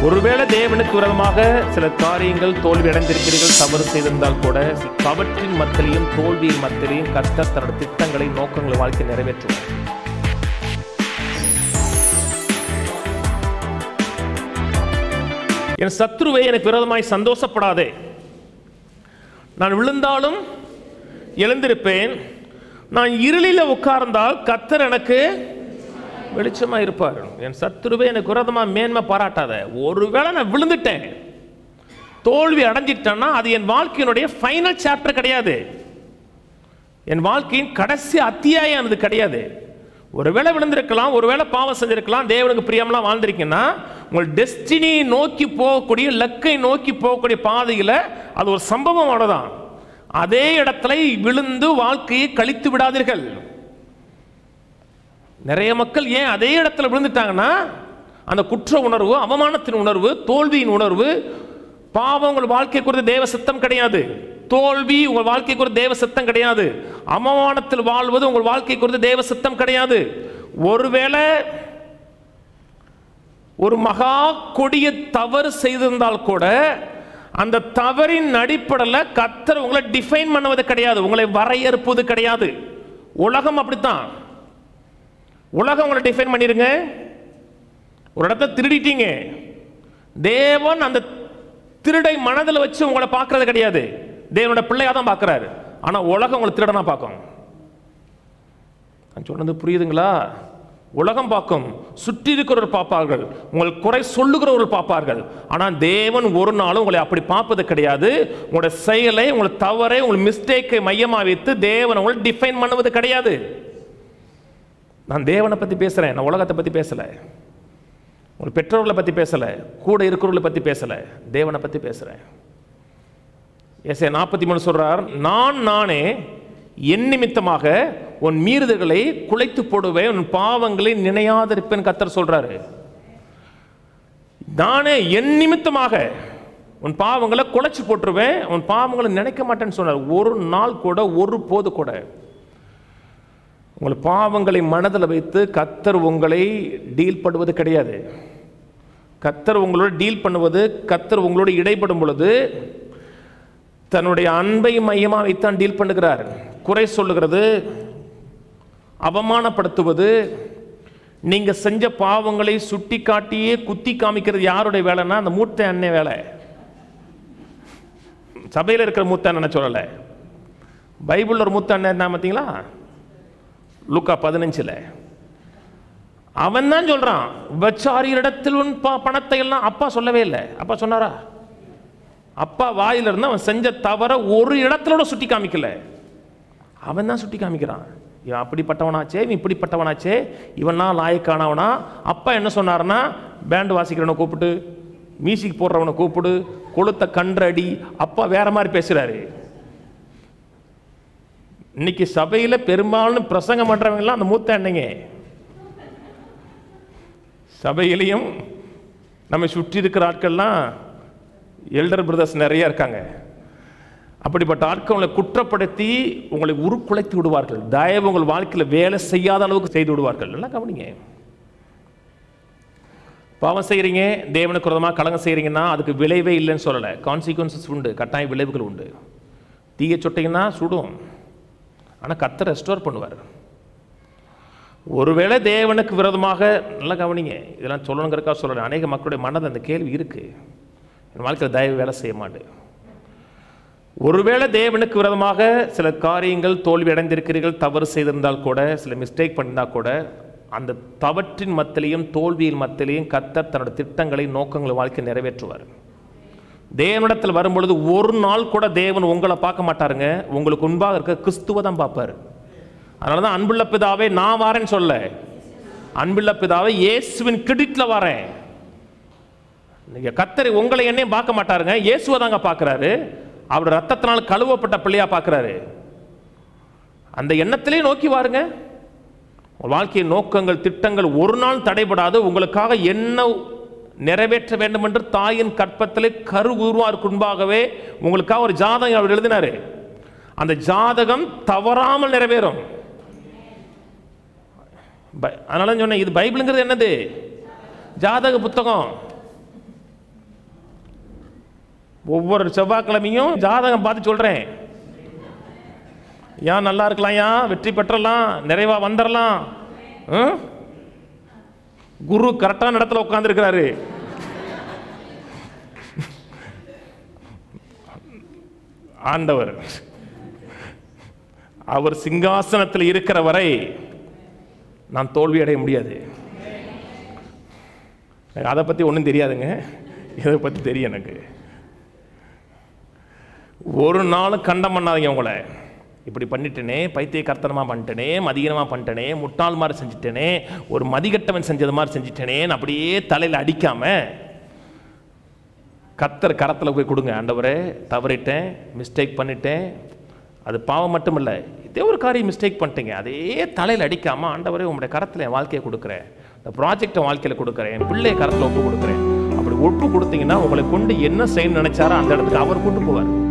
ஒருவேளை தேவனுக்கு விரோதமாக சில காரியங்கள் தோல்வி அடைந்திருக்கிறீர்கள் தவறு செய்திருந்தால் கூட தவற்றின் மத்தியிலையும் தோல்வியின் மத்தியிலையும் கர்த்தர் தன்னோட திட்டங்களை நோக்கங்களை வாழ்க்கை நிறைவேற்றுவார் என் சத்ருவை எனக்கு விரோதமாய் சந்தோஷப்படாதே நான் விழுந்தாலும் எழுந்திருப்பேன் நான் இருளில் உட்கார்ந்தால் கத்தர் எனக்கு வெளிச்சமா இருப்பார் என் சத்துருவே எனக்கு விரோதமா மேன்மை பாராட்டாத ஒருவேளை நான் விழுந்துட்டேன் தோல்வி அடைஞ்சிட்டேன்னா அது என் வாழ்க்கையினுடைய ஃபைனல் சாப்டர் கிடையாது என் வாழ்க்கையின் கடைசி அத்தியாயம் அது கிடையாது ஒருவேளை விழுந்திருக்கலாம் ஒருவேளை பாவம் செஞ்சிருக்கலாம் தேவனுக்கு பிரியமெல்லாம் வாழ்ந்திருக்கீங்கன்னா உங்கள் டெஸ்டினி நோக்கி போகக்கூடிய லக்கை நோக்கி போகக்கூடிய பாதையில் அது ஒரு சம்பவம் அவ்வளோதான் அதே இடத்துல விழுந்து வாழ்க்கையை கழித்து விடாதீர்கள் நிறைய மக்கள் ஏன் அதே இடத்துல விழுந்துட்டாங்கன்னா அந்த குற்ற உணர்வு அவமானத்தின் உணர்வு தோல்வியின் உணர்வு பாவம் உங்கள் வாழ்க்கை குறித்த தேவ சித்தம் கிடையாது தோல்வி உங்கள் வாழ்க்கை குறித்த தேவ சித்தம் கிடையாது அவமானத்தில் வாழ்வது உங்கள் வாழ்க்கை குறித்த தேவ சித்தம் கிடையாது ஒருவேளை ஒரு மகா கொடிய தவறு செய்திருந்தால் கூட அந்த தவறின் அடிப்படையில் கத்தர் உங்களை டிஃபைன் பண்ணுவது கிடையாது உங்களை வரையறுப்பது கிடையாது உலகம் அப்படித்தான் உலகம் உங்களை டிஃபைன் பண்ணிருங்க ஒரு இடத்த திருடிட்டீங்க தேவன் அந்த திருடை மனதில் வச்சு உங்களை பார்க்கறது கிடையாது தேவனோட பிள்ளையா தான் பார்க்கறாரு ஆனா உலகம் உங்களை திருடனா பார்க்கும் நான் சொன்னது புரியுதுங்களா உலகம் பார்க்கும் சுற்றி இருக்கிறவர்கள் பார்ப்பார்கள் உங்கள் குறை சொல்லுகிறவர்கள் பார்ப்பார்கள் ஆனால் தேவன் ஒரு நாளும் உங்களை அப்படி பார்ப்பது கிடையாது உங்களோட செயலை உங்களோட தவறை உங்கள் மிஸ்டேக்கை மையமாக வைத்து தேவன் உங்களை டிஃபைன் பண்ணுவது கிடையாது நான் தேவனை பற்றி பேசுகிறேன் நான் உலகத்தை பற்றி பேசலை உங்கள் பெற்றோர்களை பற்றி பேசலை கூட இருக்கிறவர்களை பற்றி பேசலை தேவனை பற்றி பேசுகிறேன் எஸ்ஏ நாற்பத்தி மூணு சொல்றார் நான் நானே என் நிமித்தமாக உன் மீறுதல்களை குலைத்து போடுவேன் உன் பாவங்களை நினையாதிருப்பேன் கத்தர் சொல்றாரு நானே என் நிமித்தமாக உன் பாவங்களை குலைச்சு போட்டுருவேன் உன் பாவங்களை நினைக்க மாட்டேன்னு சொன்னார் ஒரு நாள் கூட ஒரு போது கூட உங்கள் பாவங்களை மனதில் வைத்து கத்தர் உங்களை டீல் பண்ணுவது கிடையாது கத்தர் உங்களோட டீல் பண்ணுவது கத்தர் உங்களோட இடைப்படும் பொழுது தன்னுடைய அன்பை மையமாக வைத்தான் டீல் பண்ணுகிறார் குறை சொல்லுகிறது அவமானப்படுத்துவது நீங்க செஞ்ச பாவங்களை சுட்டி காட்டியே குத்தி காமிக்கிறது யாருடைய வேலைன்னா அந்த மூத்த அண்ணன் வேலை சபையில் இருக்கிற மூத்த அண்ணனை சொல்லலை பைபிளில் ஒரு மூத்த அண்ணன் என்ன பார்த்தீங்களா லுக்கா பதினஞ்சில் அவன் தான் சொல்றான் விபச்சாரியிடத்தில் உன் ப- பணத்தை எல்லாம் அப்பா சொல்லவே இல்லை அப்பா சொன்னாரா அப்பா வாயில இருந்து அவன் செஞ்ச தவற ஒரு இடத்துல கூட சுட்டி காமிக்கல அவன் தான் சுட்டி காமிக்கிறான் இவன் அப்படிப்பட்டவனாச்சே இவன் இப்படிப்பட்டவனாச்சே இவன்லாம் லாயக்கானவனா அப்பா என்ன சொன்னாருன்னா பேண்ட் வாசிக்கிறவனை கூப்பிட்டு மியூசிக் போடுறவனை கூப்பிடு கொளுத்த கன்றடி அப்பா வேற மாதிரி பேசுறாரு இன்னைக்கு சபையில பெரும்பாலும் பிரசங்கம் பண்றவங்கலாம் அந்த மூத்த அண்ணங்க சபையிலையும் நம்ம சுற்றி இருக்கிற ஆட்கள்லாம் எல்டர் பிரதர்ஸ் நிறைய இருக்காங்க அப்படிப்பட்ட ஆட்கள் உங்களை குற்றப்படுத்தி உங்களை உருக்குலைத்து விடுவார்கள் தயவு உங்கள் வாழ்க்கையில் வேலை செய்யாத அளவுக்கு செய்து விடுவார்கள் நல்லா கவனிங்க பாவம் செய்கிறீங்க தேவனுக்கு விரோதமாக கலங்கம் செய்கிறீங்கன்னா அதுக்கு விளைவே இல்லைன்னு சொல்லலை கான்சிக்வன்சஸ் உண்டு கட்டாய விளைவுகள் உண்டு தீய சொட்டீங்கன்னா சுடும் ஆனால் கத்தை ரெஸ்டோர் பண்ணுவார் ஒருவேளை தேவனுக்கு விரோதமாக நல்லா கவனிங்க இதெல்லாம் சொல்லணுங்கிறக்கா சொல்லலை அநேக மக்களுடைய மனது அந்த கேள்வி இருக்கு என் வாழ்க்கையில் தயவு வேலை செய்ய மாட்டேன் ஒருவேளை தேவனுக்கு விரோதமாக சில காரியங்கள் தோல்வி அடைந்திருக்கிறீர்கள் தவறு செய்திருந்தால் கூட சில மிஸ்டேக் பண்ணியிருந்தால் கூட அந்த தவற்றின் மத்தியிலையும் தோல்வியின் மத்தியிலையும் கத்தர் தன்னோட திட்டங்களை நோக்கங்களை வாழ்க்கை நிறைவேற்றுவார் தேவனிடத்தில் வரும்பொழுது ஒரு நாள் கூட தேவன் உங்களை பார்க்க மாட்டாருங்க உங்களுக்கு முன்பாக இருக்க கிறிஸ்துவ தான் பார்ப்பார் அதனால தான் அன்புள்ள பிதாவே நான் வரேன்னு சொல்ல அன்புள்ள பிதாவே இயேசுவின் கிரெடிட்ல வரேன் நீங்க கத்தரை உங்களை என்னையும் பார்க்க மாட்டாருங்க இயேசுவை தாங்க பார்க்கறாரு அவர் ரத்தத்தினால் கழுவப்பட்ட பிள்ளையா பார்க்கறாரு அந்த எண்ணத்திலே நோக்கி வாருங்க உங்கள் வாழ்க்கையின் நோக்கங்கள் திட்டங்கள் ஒரு நாள் தடைபடாது உங்களுக்காக என்ன நிறைவேற்ற வேண்டும் என்று தாயின் கற்பத்திலே கரு உருவாருக்கு முன்பாகவே உங்களுக்காக ஒரு ஜாதகம் அவர் எழுதினாரு அந்த ஜாதகம் தவறாமல் நிறைவேறும் பை- அதனால தான் சொன்னேன் இது பைபிளுங்கிறது என்னது ஜாதக புத்தகம் ஒவ்வொரு செவ்வாய்க்கிழமையும் ஜாதகம் பார்த்து சொல்கிறேன் ஏன் நல்லா இருக்கலாம் ஏன் வெற்றி பெற்றலாம் நிறைவா வந்துடலாம் ம்? குரு கரெக்டான இடத்துல உட்காந்துருக்கிறாரு ஆண்டவர் அவர் சிங்காசனத்தில் இருக்கிற வரை நான் தோல்வி அடைய முடியாது எனக்கு அதை பற்றி ஒன்றும் தெரியாதுங்க இதை பற்றி தெரியும் எனக்கு ஒரு நாளும் கண்டம் பண்ணாதீங்க உங்களை இப்படி பண்ணிட்டேனே பைத்திய கர்த்தனமாக பண்ணிட்டேனே மதியனமாக பண்ணிட்டேனே முட்டாள் மாதிரி செஞ்சுட்டேனே ஒரு மதிகட்டவன் செஞ்சது மாதிரி செஞ்சுட்டேனேன்னு அப்படியே தலையில் அடிக்காம கத்தர் கரத்தில் போய் கொடுங்க ஆண்டவரே தவறிட்டேன் மிஸ்டேக் பண்ணிட்டேன் அது பாவம் மட்டும் இல்லை இதே ஒரு காரியம் மிஸ்டேக் பண்ணிட்டீங்க அதே தலையில் அடிக்காமல் ஆண்டவரே உங்களுடைய கரத்தில் என் வாழ்க்கையை கொடுக்குறேன் இந்த ப்ராஜெக்டை வாழ்க்கையில் கொடுக்குறேன் என் பிள்ளையை கரத்தில் ஒப்பு கொடுக்குறேன் அப்படி ஒப்பு கொடுத்தீங்கன்னா உங்களை கொண்டு என்ன செய்யணும்னு நினைச்சாரோ அந்த இடத்துக்கு அவர் கொண்டு போவார்